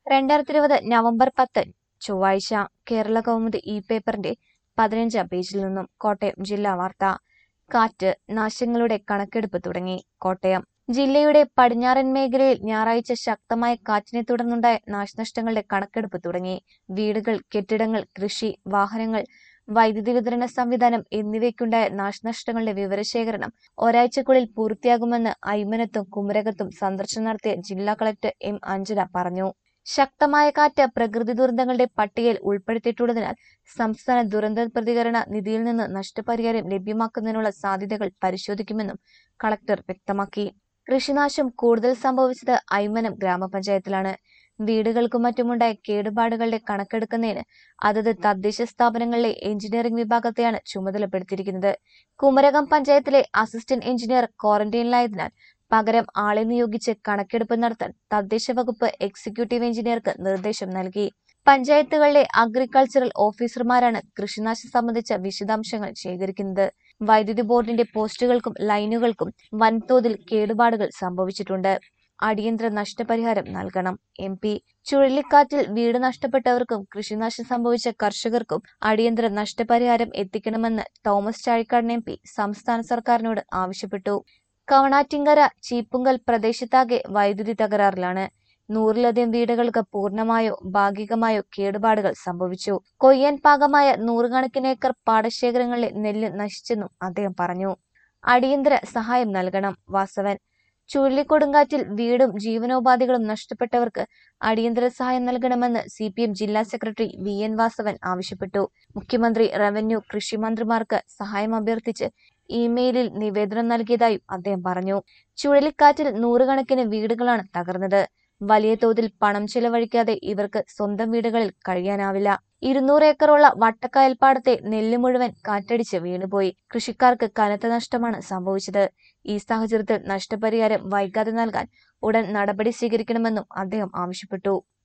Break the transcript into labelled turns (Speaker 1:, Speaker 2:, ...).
Speaker 1: രണ്ടായിരത്തി ഇരുപത് നവംബർ പത്ത് ചൊവ്വാഴ്ച കേരള കൗമുദി ഇ പേപ്പറിന്റെ പതിനഞ്ചാം പേജിൽ നിന്നും കോട്ടയം ജില്ലാ വാർത്ത കാറ്റ് നാശങ്ങളുടെ കണക്കെടുപ്പ് തുടങ്ങി കോട്ടയം ജില്ലയുടെ പടിഞ്ഞാറൻ മേഖലയിൽ ഞായറാഴ്ച ശക്തമായ കാറ്റിനെ തുടർന്നുണ്ടായ നാശനഷ്ടങ്ങളുടെ കണക്കെടുപ്പ് തുടങ്ങി വീടുകൾ കെട്ടിടങ്ങൾ കൃഷി വാഹനങ്ങൾ വൈദ്യുതി വിതരണ സംവിധാനം എന്നിവയ്ക്കുണ്ടായ നാശനഷ്ടങ്ങളുടെ വിവരശേഖരണം ഒരാഴ്ചക്കുള്ളിൽ പൂർത്തിയാകുമെന്ന് ഐമനത്തും കുമരകത്തും സന്ദർശനം നടത്തിയ ജില്ലാ കളക്ടർ എം അഞ്ജന പറഞ്ഞു ശക്തമായ കാറ്റ് പ്രകൃതി ദുരന്തങ്ങളുടെ പട്ടികയിൽ ഉൾപ്പെടുത്തിയിട്ടുള്ളതിനാൽ സംസ്ഥാന ദുരന്ത പ്രതികരണ നിധിയിൽ നിന്ന് നഷ്ടപരിഹാരം ലഭ്യമാക്കുന്നതിനുള്ള സാധ്യതകൾ പരിശോധിക്കുമെന്നും കളക്ടർ വ്യക്തമാക്കി കൃഷിനാശം കൂടുതൽ സംഭവിച്ചത് ഐമനം ഗ്രാമപഞ്ചായത്തിലാണ് വീടുകൾക്കും മറ്റുമുണ്ടായ കേടുപാടുകളുടെ കണക്കെടുക്കുന്നതിന് അതത് തദ്ദേശ സ്ഥാപനങ്ങളിലെ എഞ്ചിനീയറിംഗ് വിഭാഗത്തെയാണ് ചുമതലപ്പെടുത്തിയിരിക്കുന്നത് കുമരകം പഞ്ചായത്തിലെ അസിസ്റ്റന്റ് എഞ്ചിനീയർ ക്വാറന്റൈനിലായതിനാൽ പകരം ആളെ നിയോഗിച്ച് കണക്കെടുപ്പ് നടത്താൻ തദ്ദേശ വകുപ്പ് എക്സിക്യൂട്ടീവ് എഞ്ചിനീയർക്ക് നിർദ്ദേശം നൽകി പഞ്ചായത്തുകളിലെ അഗ്രികൾച്ചറൽ ഓഫീസർമാരാണ് കൃഷിനാശം സംബന്ധിച്ച വിശദാംശങ്ങൾ ശേഖരിക്കുന്നത് വൈദ്യുതി ബോർഡിന്റെ പോസ്റ്റുകൾക്കും ലൈനുകൾക്കും വൻതോതിൽ കേടുപാടുകൾ സംഭവിച്ചിട്ടുണ്ട് അടിയന്തര നഷ്ടപരിഹാരം നൽകണം എം പി ചുഴലിക്കാറ്റിൽ വീട് നഷ്ടപ്പെട്ടവർക്കും കൃഷിനാശം സംഭവിച്ച കർഷകർക്കും അടിയന്തര നഷ്ടപരിഹാരം എത്തിക്കണമെന്ന് തോമസ് ചാഴിക്കാടൻ എം പി സംസ്ഥാന സർക്കാരിനോട് ആവശ്യപ്പെട്ടു കവണാറ്റിങ്കര ചീപ്പുങ്കൽ പ്രദേശത്താകെ വൈദ്യുതി തകരാറിലാണ് നൂറിലധികം വീടുകൾക്ക് പൂർണ്ണമായോ ഭാഗികമായോ കേടുപാടുകൾ സംഭവിച്ചു കൊയ്യാൻ പാകമായ നൂറുകണക്കിന് ഏക്കർ പാടശേഖരങ്ങളിലെ നെല്ല് നശിച്ചെന്നും അദ്ദേഹം പറഞ്ഞു അടിയന്തര സഹായം നൽകണം വാസവൻ ചുഴലിക്കൊടുങ്കാറ്റിൽ വീടും ജീവനോപാധികളും നഷ്ടപ്പെട്ടവർക്ക് അടിയന്തര സഹായം നൽകണമെന്ന് സി പി എം ജില്ലാ സെക്രട്ടറി വി എൻ വാസവൻ ആവശ്യപ്പെട്ടു മുഖ്യമന്ത്രി റവന്യൂ കൃഷി മന്ത്രിമാർക്ക് സഹായം അഭ്യർത്ഥിച്ച് ഇമെയിലിൽ നിവേദനം നൽകിയതായും അദ്ദേഹം പറഞ്ഞു ചുഴലിക്കാറ്റിൽ നൂറുകണക്കിന് വീടുകളാണ് തകർന്നത് വലിയ തോതിൽ പണം ചെലവഴിക്കാതെ ഇവർക്ക് സ്വന്തം വീടുകളിൽ കഴിയാനാവില്ല ഇരുന്നൂറ് ഏക്കറുള്ള വട്ടക്കായൽപ്പാടത്തെ നെല്ല് മുഴുവൻ കാറ്റടിച്ച് വീണുപോയി കൃഷിക്കാർക്ക് കനത്ത നഷ്ടമാണ് സംഭവിച്ചത് ഈ സാഹചര്യത്തിൽ നഷ്ടപരിഹാരം വൈകാതെ നൽകാൻ ഉടൻ നടപടി സ്വീകരിക്കണമെന്നും അദ്ദേഹം ആവശ്യപ്പെട്ടു